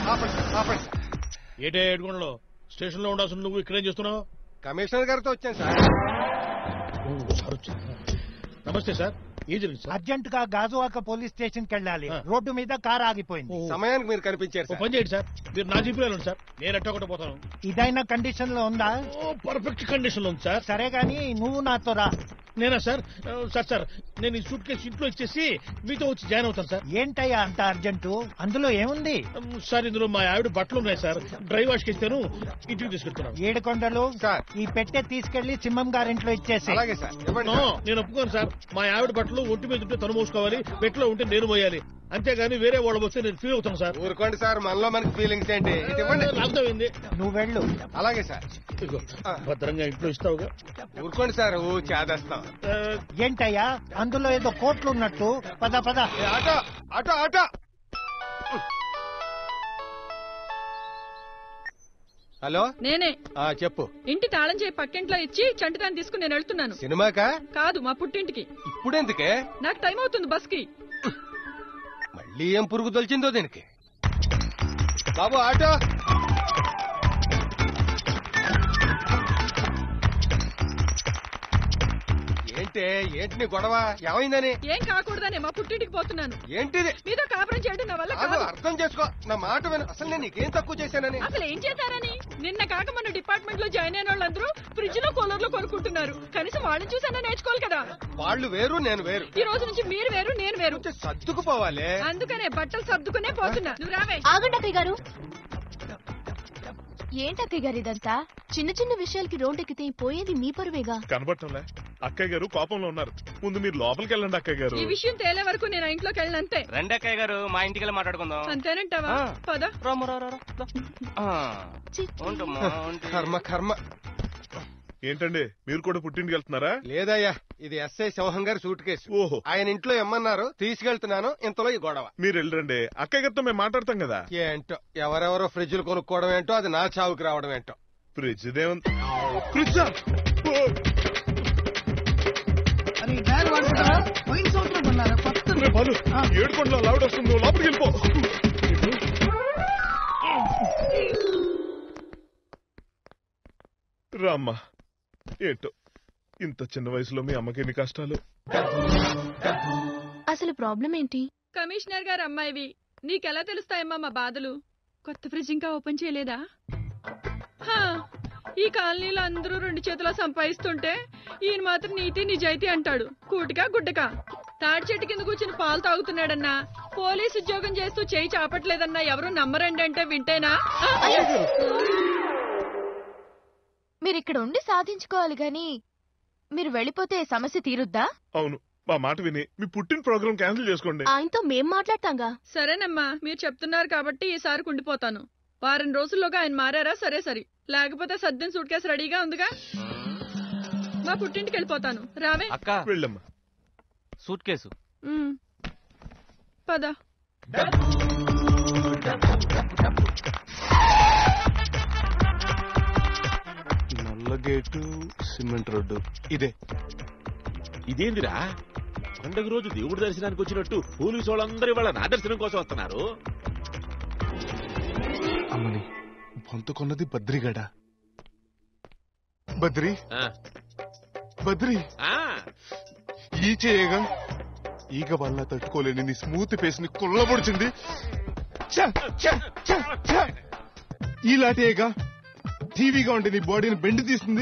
ఆపండి ఆపండి ఏటే ఏడుకొండలో స్టేషన్ లో ఉండాల్సిన నువ్వు ఇక్కడేం చేస్తున్నావు కమిషనర్ గారితో వచ్చాను సార్ ఓ, సార్ వచ్చారా? నమస్తే సార్ ఏం జరిగింది సార్ అర్జెంట్ గా గాజువాక పోలీస్ స్టేషన్ కి వెళ్ళాలి ఆ. రోడ్డు మీద కార్ ఆగిపోయింది ఓ, సమయానికి మీరు కనిపించారు ఓ సార్ పని చేయండి సార్ మీరు నా జీపులో వెళ్ళండి సార్ నేను ఎట్టొకటి పోతాను ఇదైనా కండిషన్ లో ఉందా ఓ పర్ఫెక్ట్ కండిషన్ లో ఉంది సార్ సరే గాని నువ్వు నాతో రా నేనా సార్ ఆ, సార్ సార్ నేను ఈ సూట్ కేసు ఇంట్లో ఇచ్చేసి మీతో వచ్చి జాయిన్ అవుతాను సార్ ఏంటయ్యా అంత అర్జెంటు అందులో ఏముంది ఉమ్, సార్ ఇందులో మా ఆవిడ బట్టలు ఉన్నాయి సార్ డ్రై వాష్ కి ఇస్తాను ఇంటికి తీసుకెళ్తున్నాను ఏడుకొండలు సార్. ఈ పెట్టె తీసుకెళ్లి సింహం గారింట్లో ఇచ్చేసి అలాగే సార్ ఇవ్వండి నో, సార్. నేను ఒప్పుకోను సార్ మా ఆవిడ బట్టలు ఒంటి మీద ఉంటే తను మోసుకోవాలి పెట్లో ఉంటే నేను మోయాలి అంతేగాని వేరే వాళ్ళు వస్తే నేను ఫీల్ అవుతాను సార్ ఊరుకోండి సార్ మనలో మనకి ఫీలింగ్స్ ఏంటి ఇటు ఇవ్వండి లాగుతామైంది నువ్వు వెళ్ళు అలాగే సార్ ఇదిగో, భద్రంగా ఇంట్లో ఇస్తావుగా ఊరుకోండి సార్ ఊ చేదేస్తాం ఆ, ఏంటయ్యా అందులో ఏదో కోట్లు ఉన్నట్టు పద పద ఏ, ఆటో ఆటో ఆటో హలో నేనే ఆ చెప్పు ఇంటి తాళం చేయి పక్కింట్లో ఇచ్చి చంటిదాన్ని తీసుకుని నేను వెళ్తున్నాను సినిమాకా కాదు మా పుట్టింటికి ఇప్పుడెందుకే నాకు టైం అవుతుంది బస్ కి మళ్ళీ ఏం పురుగు తొలిచిందో దీనికి బాబు ఆటో ఏంటే ఏంటి నీ గొడవ ఏమైందని ఏం కాకూడదని మా పుట్టింటికి పోతున్నాను ఏంటిది మీతో కాపురం చేయడం నా వల్ల కాదు కాదు అర్థం చేసుకో నా మాట విను అసలు నేను నీకేం తక్కువ చేశానని అసలు ఏం చేశారని నిన్న కాక మన డిపార్ట్మెంట్ లో జాయిన్ అయిన వాళ్ళందరూ ఫ్రిడ్జ్ లో కూలర్ లో కొనుక్కుంటున్నారు కనీసం వాళ్ళని చూసైనా నేర్చుకోవాలి కదా వాళ్ళు వేరు నేను వేరు ఈ రోజు నుంచి మీరు వేరు నేను వేరు కొంచెం సర్దుకుపోవాలి అందుకనే బట్టలు సర్దుకునే పోతున్నా నువ్వు రావే ఆగండి అక్కయ్య గారు ఏంటి అక్కయ్య గారు ఇదంతా చిన్న చిన్న విషయాలకి రోడ్డెక్కితే పోయేది మీ పరువేగా కనబడటంలే అక్కయ్య గారు కోపంలో ఉన్నారు ముందు మీరు లోపలికి వెళ్ళండి అక్కయ్య గారు ఈ విషయం తేలే వరకు నేను ఆ ఇంట్లోకి వెళ్ళను అంతే రండి అక్కయ్య గారు మా ఇంటికి వెళ్ళి మాట్లాడుకుందాం అంతేనంటావా ఆ. పద రాము, రా, రా, రా. ఆ, చిట్టి. ఉంటమ్మా, ఉంటు. కర్మ కర్మ ఏంటండి మీరు కూడా పుట్టింటికి వెళ్తున్నారా లేదయ్యా ఇది ఎస్ఐ సింహం గారి సూట్ కేసు ఓహో ఆయన ఇంట్లో ఇమ్మన్నారు తీసుకెళ్తున్నాను ఇంతలో ఈ గొడవ మీరు వెళ్ళండి అక్కయ్య గారితో మేము మాట్లాడతాం కదా ఏంటో ఎవరెవరో ఫ్రిడ్జ్లు కొనుక్కోవడం ఏంటో అది నా చావుకి రావడం ఏంటో ఫ్రిడ్జ్ దేవంత ఫ్రిడ్జ్ బాలు ఏడుకొండలో లావిడ వస్తుంది నువ్వు లోపలికి వెళ్ళిపో రామ్మా ఏంటో ఇంత చిన్న వయసులో మీ అమ్మకి ఎన్ని కష్టాలు అసలు ప్రాబ్లం ఏంటి కమిషనర్ గారు అమ్మాయివి నీకెలా తెలుస్తాయమ్మా మా బాధలు కొత్త ఫ్రిడ్జ్ ఇంకా ఓపెన్ చేయలేదా హా, ఈ కాలనీలో అందరూ రెండు చేతులా సంపాదిస్తుంటే ఈయన మాత్రం నీతి నిజాయితీ అంటాడు కూటికా గుడ్డకా తాడి చెట్టు కింద కూర్చుని పాలు తాగుతున్నాడన్నా పోలీస్ ఉద్యోగం చేస్తూ చేయి చాపట్లేదన్నా ఎవరు నమ్మరండి అంటే వింటేనా ఆ, మీరు ఇక్కడ ఉండి సాధించుకోవాలి గాని మీరు వెళ్ళిపోతే సమస్య తీరుద్దా అవును మా మాట విని మీ పుట్టిన ప్రోగ్రామ్ క్యాన్సిల్ చేసుకోండి ఆయనతో మేం మాట్లాడతాంగా సరేనమ్మా మీరు చెప్తున్నారు కాబట్టి ఈసారి కుండిపోతాను వారం రోజుల్లోగా ఆయన మారారా సరే సరే లేకపోతే సద్దిన సూట్ కేసు రెడీగా ఉందిగా మా పుట్టింటికి వెళ్ళిపోతాను రావే అక్క వెళ్ళమ్మా సూట్ కేసు ఉమ్. పద నల్ల గేటు సిమెంట్ రోడ్డు ఇదే ఇదేందిరా పండగ రోజు దేవుడి దర్శనానికి వచ్చినట్టు పోలీసు వాళ్ళందరూ ఇవాళ నా దర్శనం కోసం వస్తున్నారు అమ్మని బొంత కొన్నది బద్రిగడ బద్రి ఆ, బద్రి ఆ, ఈ చేయగా ఈగ వల్ల తట్టుకోలేని నీ స్మూత్ ఫేస్ ని కుళ్ళబొడిచింది ఛ, ఛ, ఛ, ఛ. ఈ లాంటియేగా టీవీగా ఉంటే నీ బాడీని బెండ్ తీస్తుంది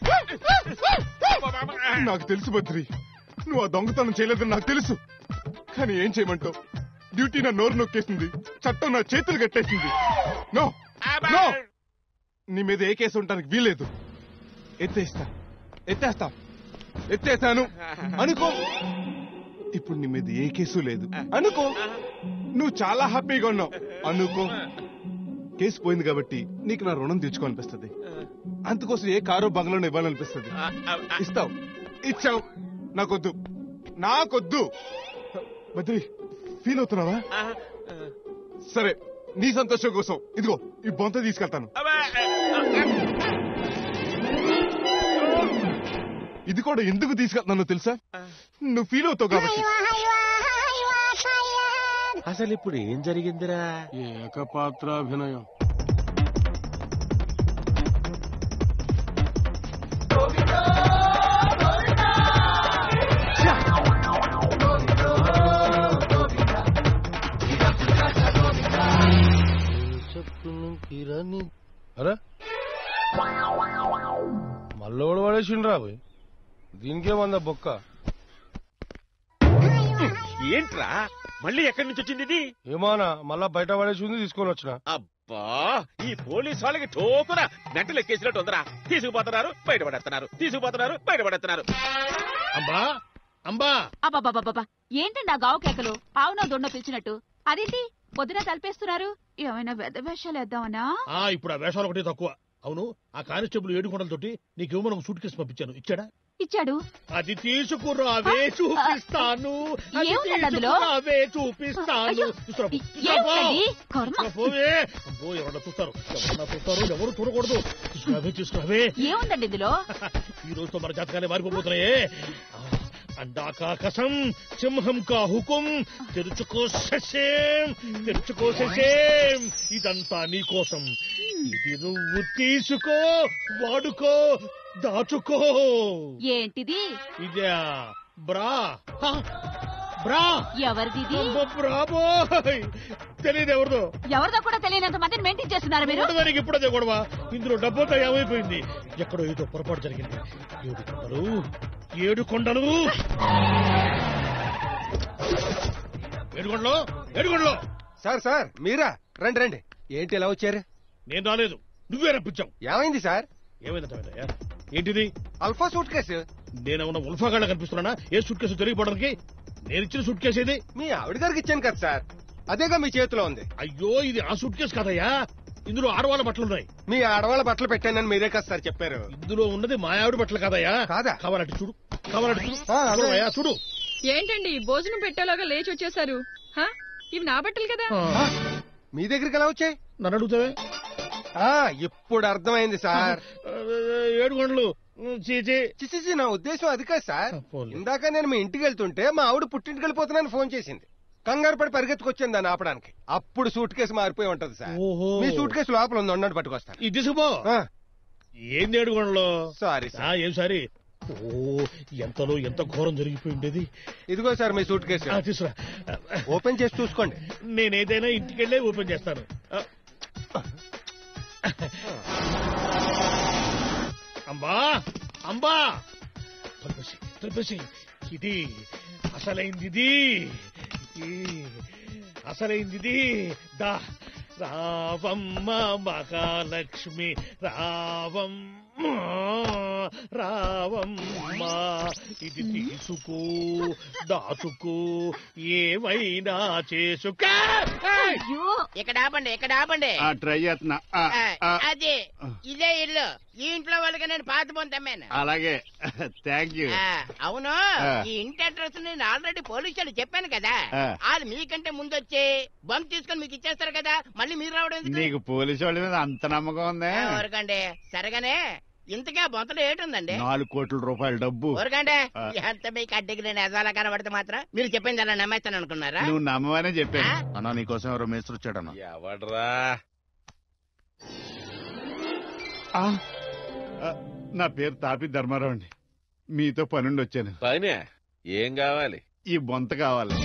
నాకు తెలుసు బద్రి నువ్వు ఆ దొంగతనం చేయలేదని నాకు తెలుసు కానీ ఏం చేయమంటావు డ్యూటీ నా నోరు నొక్కేసింది చట్టం నా చేతులు కట్టేసింది నో నో నీ మీద ఏ కేసు ఉండడానికి వీలేదు ఎత్తేస్తా ఎత్తేస్తా ఎత్తేస్తాను అనుకో ఇప్పుడు నీ మీద ఏ కేసు లేదు అనుకో నువ్వు చాలా హ్యాపీగా ఉన్నావు అనుకో కేసు పోయింది కాబట్టి నీకు నా రుణం తీర్చుకోనిపిస్తుంది అందుకోసం ఏ కారో బంగ్లాను ఇవ్వాలనిపిస్తుంది ఆ, ఆ, ఆ. ఇస్తావు ఇచ్చావు నాకొద్దు నాకొద్దు బద్రి ఫీల్ అవుతున్నావా ఆ, సరే నీ సంతోషం కోసం ఇదిగో ఈ బొంత తీసుకెళ్తాను అబ్బా, ఇది కూడా ఎందుకు తీసుకెళ్తున్నానో తెలుసా నువ్వు ఫీల్ అవుతావు కాబట్టి అసలు ఇప్పుడు ఏం జరిగిందిరా ఏకపాత్రాభినయం అరే మళ్ళోడు పడేసిండ్రా పోయి దీనికే వంద బొక్క ఏంట్రా మళ్ళీ ఎక్కడి నుంచి వచ్చింది ఇది ఏమానా మళ్ళా బయట పడేసింది తీసుకొని వచ్చిన అబ్బా ఈ పోలీస్ వాళ్ళకి టోకున గంటలు ఎక్కేసినట్టు ఉందరా తీసుకుపోతున్నారు బయటపడేస్తున్నారు తీసుకుపోతున్నారు బయటపడేస్తున్నారు అంబా అంబా అబ్బబ్బబ్బబ్బా ఏంటండి ఆ గావు కేకలు ఆవునో దొండ పిలిచినట్టు అదేంటి పొద్దున తలపేస్తున్నారు ఏమైనా వెద వేషాలు వేద్దామనా ఆ ఇప్పుడు ఆ వేషాలు ఒకటి తక్కువ అవును ఆ కానిస్టేబుల్ ఏడు కొండలతోటి నీకేమో ఒక సూట్ కేసు పంపించాను ఇచ్చాడా ఇచ్చాడు అది తీసుకురావే చూపిస్తాను అది ఏముందండి అందులో? తీసుకురావే చూపిస్తాను అయ్యో, తీసుకురా పో. ఏంటది కర్మ తీసుకురా పోవే అబ్బో ఎవరన్నా చూస్తారు ఎవరన్నా చూస్తారు ఎవరు చూడకూడదు తీసుకురావే తీసుకురావే ఏముందండి ఇందులో ఈ రోజుతో మన జాతకాలే మారిపోతున్నాయే ఆ, అండాకా కసం సింహం కా హుకుం తెరుచుకో శశేం తెరుచుకో శశేం ఇదంతా నీ కోసం ఇది నువ్వు తీసుకో వాడుకో దాచుకో ఏంటిది ఇదే బ్రా హ, బ్రా ఎవరిది అబ్బో, బ్రాబోయ్ తెలియదు ఎవరిదో ఎవరిదో కూడా తెలియనంత మందిని మెయింటైన్ చేస్తున్నారు మీరు చూడడానికి ఇప్పుడు అదే గొడవ ఇందులో డబ్బంతా ఏమైపోయింది ఎక్కడో ఏదో పొరపాటు జరిగింది ఏడు కొండలు ఏడు కొండలు ఏడు కొండలు ఏడు కొండలు సార్ సార్ మీరా రండి రండి ఏంటి ఎలా వచ్చారు నేను రాలేదు నువ్వే రప్పించావు ఏమైంది సార్ ఏమైందా ఏంటిది అల్ఫా సూట్ కేసు నేనేమన్నా ఉల్ఫాగాళ్ళ కనిపిస్తున్నానా ఏ సూట్ కేసు తెలియపడడానికి నేను ఇచ్చిన సూట్ కేసు ఏది మీ ఆవిడ గారికి ఇచ్చాను కదా సార్ అదేగా మీ చేతిలో ఉంది అయ్యో ఇది ఆ సూట్ కేసు కదయ్యా ఇందులో ఆడవాళ్ళ బట్టలు ఉన్నాయి మీ ఆడవాళ్ళ బట్టలు పెట్టానని మీరే కదా సార్ చెప్పారు ఇందులో ఉన్నది మా ఆవిడ బట్టలు కదయ్యా కాదా? కావాలంటే చూడు కావాలంటే చూడు ఆ, అదే. చూడవయ్యా, చూడు ఏంటండి భోజనం పెట్టేలాగా లేచి వచ్చేసారు హా? ఇవి నా బట్టలు కదా ఆ, మీ దగ్గరికి ఎలా వచ్చాయి నన్ను అడుగుతావే ఆ, ఇప్పుడు అర్థమైంది సార్ ఆ, ఏడు గంటలు చీచి చిచిచి నా ఉద్దేశం అది కాదు సార్ పోన్లే. ఇందాక నేను మీ ఇంటికి వెళ్తుంటే మా ఆవిడ పుట్టింటికి వెళ్ళిపోతున్నాను ఫోన్ చేసింది కంగారు పడి పరిగెత్తుకొచ్చింది దాన్ని ఆపడానికి అప్పుడు సూట్ కేసు మారిపోయి ఉంటది సార్ ఓహో మీ సూట్ కేసు లోపల ఉంది ఉండండి పట్టుకొస్తాను ఇది తీసుకుపో ఆ, ఏంది ఏడు గంటలు సారీ ఆ, సార్ ఏం సారీ ఓ ఎంతలో ఎంత ఘోరం జరిగిపోయిండేది ఇదిగో సార్ మీ సూట్ కేసు ఆ, తీసురా ఓపెన్ చేసి చూసుకోండి నేనేదైనా ఇంటికెళ్ళే ఓపెన్ చేస్తాను ఆ. అంబా అంబా తలపేసి తలపేసి ఇది అసలైంది ఇది ఇది అసలైంది ఇది దా రావమ్మ మహాలక్ష్మి రావమ్మ రావమ్మ ఇది తీసుకో దాచుకో ఏమైనా చేసుకో ఏయ్! అయ్యో ఇక్కడ ఆపండి ఇక్కడ ఆపండి ట్రై చేస్తున్నా ఆ, ఆ, ఆ, అది ఇదే ఇల్లు ఈ ఇంట్లో వాళ్ళకి నేను పాత పొందమ్మాను అలాగే థ్యాంక్ యూ అవును ఆ. ఈ ఇంటి అడ్రస్ నేను ఆల్రెడీ పోలీసు వాళ్ళు చెప్పాను కదా ఆ. వాళ్ళు మీకంటే ముందు వచ్చి బంక్ తీసుకొని మీకు ఇచ్చేస్తారు కదా మళ్ళీ మీరు రావడం ఎందుకు? నీకు పోలీసు వాళ్ళ మీద అంత నమ్మకం ఉందా ఆ, ఊరకండి సరగానే ఇంతగా బొంతలో ఏటుందండి నాలుగు కోట్ల రూపాయల డబ్బు ఊరకండి ఆ. ఎంత మీకు అడ్డకి నేను ఎదాలా కనబడితే మాత్రం మీరు చెప్పింది అలా నమ్మేస్తాను అనుకున్నారా నువ్వు నమ్మవనే చెప్పాను ఆ? అన్నా నీకోసం ఎవరో మేస్త్రి వచ్చాడన్నా ఎవడ్రా ఆ, ఆ, నా పేరు తాపి ధర్మారావు అండి మీతో పనుండి వచ్చాను పనే ఏం కావాలి ఈ బొంత కావాలి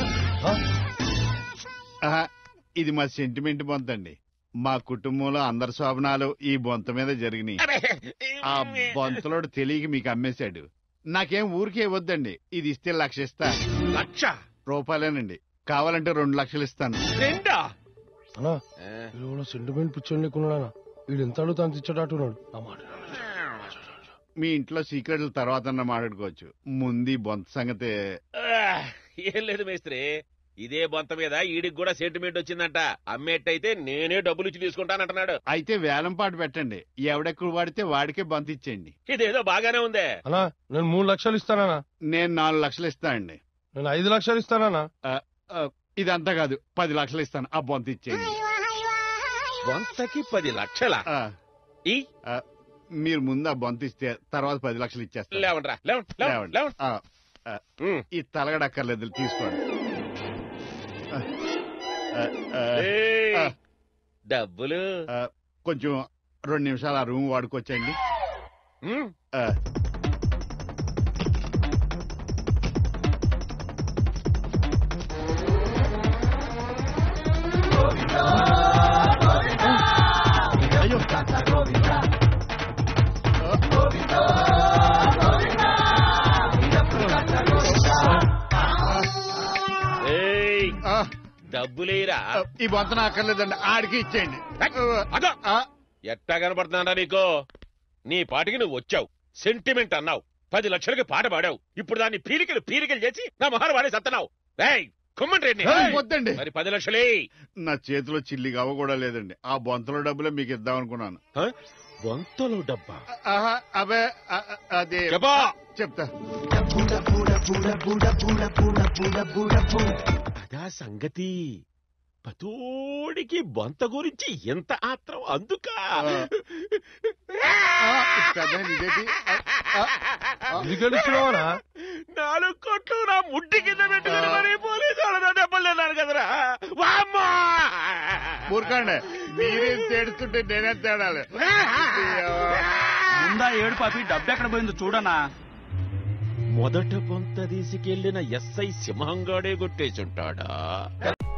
ఆహా, ఇది మా సెంటిమెంట్ బొంత అండి మా కుటుంబంలో అందరి శోభనాలు ఈ బొంత మీద జరిగినాయి ఆ బొంతలోడు తెలియక మీకు అమ్మేశాడు నాకేం ఊరికే ఇవ్వద్దండి ఇది ఇస్తే లక్ష ఇస్తా లక్ష రూపాయలేనండి కావాలంటే రెండు లక్షలు ఇస్తాను రెండా అన్నా ఆ, వీడు సెంటిమెంట్ పిచ్చోని లేకున్నాడా వీడు ఎంత అడుగుతా అంత ఇచ్చేటట్టున్నాడు నా మాట మీ ఇంట్లో సీక్రెట్లు తర్వాత మాట్లాడుకోవచ్చు ముందు ఈ బొంత సంగతే ఆ, ఏం లేదు మేస్త్రి ఇదే బొంత మీద ఈడికి కూడా సెంటిమెంట్ వచ్చిందంట అమ్మేట్టయితే నేనే డబ్బులు ఇచ్చి తీసుకుంటానంటున్నాడు అయితే వేలం పాట పెట్టండి ఎవడెక్కువ వాడితే వాడికే బంత్ ఇచ్చేయండి ఇదేదో బాగానే ఉందే అన్నా నేను మూడు లక్షలు ఇస్తానా నేను నాలుగు లక్షలు ఇస్తా అండి నేను ఐదు లక్షలు ఇస్తానా ఇదంతా కాదు పది లక్షలు ఇస్తాను ఆ బొంత ఇచ్చేయండి బొంతకి పది లక్షల ఆ, ఈ ఆ, మీరు ముందు ఆ బొంత ఇస్తే తర్వాత పది లక్షలు ఇచ్చేస్తాను లేవండ్రా లేవండి లేవండి లేవండి. లేవండి ఆ, ఆ, ఉమ్. ఈ తలగడక్కర్లేదు తీసుకోండి ఆ, ఏయ్, డబ్బులు కొంచెం రెండు నిమిషాలు ఆ రూమ్ వాడుకోవచ్చండి ఉమ్, ఆ, అయ్యో ఏయ్, ఆ, డబ్బులేరా ఆ, ఈ బొంతన అక్కర్లేదండి ఆడికి ఇచ్చేయండి అదో ఆ, ఎట్టా కనపడుతున్నాడా నీకో నీ పాటికి నువ్వు వచ్చావు సెంటిమెంట్ అన్నావు పది లక్షలకి పాట పాడావు ఇప్పుడు దాన్ని పీలికలు పీలికలు చేసి నా మొహాలు వాడే సత్తనావు రేయ్ కుమ్మన్ రెడ్డి ఏయ్, వద్దండి మరి పది లక్షలే నా చేతిలో చిల్లి గవ్వ కూడా లేదండి ఆ బొంతలో డబ్బులే మీకు ఇద్దాం అనుకున్నాను హ? వంతలు డబ్బా ఆహా, అవే ఆ, ఆ, అదే చెప్పా చెప్తా అదా సంగతి పతోడికి బొంత గురించి ఎంత ఆత్రం అందుక ఆ, పెద్దాయన ఇదేంటి? ఆ, ఆ, గెలుచుకోవాలా నాలుగు కోట్లు నా ముడ్డి కింద పెట్టుకుని మరి పోలీసు వాళ్ళ దెబ్బలు తిన్నాను కదరా వామ్మా ఊరకండి మీరేం తేడుతుంటే నేనేం తేడాలి ముందా ఏడు పాపి డబ్బు ఎక్కడ పోయిందో చూడనా మొదట బొంత తీసుకెళ్లిన ఎస్ఐ సింహంగాడే కొట్టేసుంటాడా